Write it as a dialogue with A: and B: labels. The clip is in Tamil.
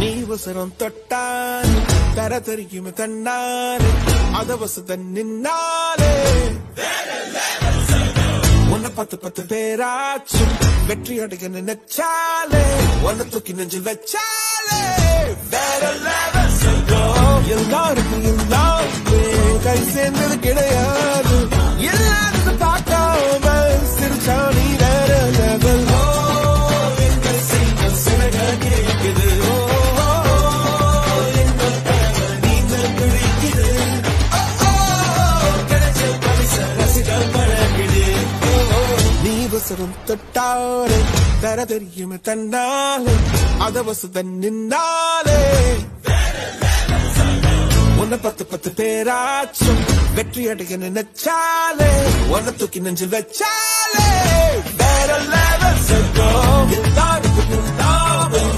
A: நீ வசரம் தொட்டால் தர தெரியும் தன்னாலே அத வசத நின்னாலே உன்னை பத்து பத்து பேராச்சும் வெற்றி அடைய நினைச்சாலே உன்னை தூக்கி நெஞ்சில் வச்சாலே வேற level சொல்றோம். எல்லாருக்கும் எல்லாமே கை சேர்ந்தது கிடையாது எல்லாரும் பார்க்காம சிரிச்சா நீ வேற level. ஓ, எங்கள் செய்கள் சிறக கேட்குது. ஓ, ஓ, ஓ, எங்கள் தேவை நீங்கள் பிடிக்குது. ஓ, ஓ, கிடைச்ச பரிசு ரசிகர் பழகுது. ஓ, ஓ, நீ வசரம் தொட்டாலே தர தெரியும் தன்னாலே அத வசத நின்னாலே உன்னை பத்து பத்து பேராச்சும் வெற்றி அடைய நினைச்சாலே உன்னை தூக்கி நெஞ்சில் வச்சாலே வேற level சொல்றோம் எல்லாருக்கும் எல்லாமே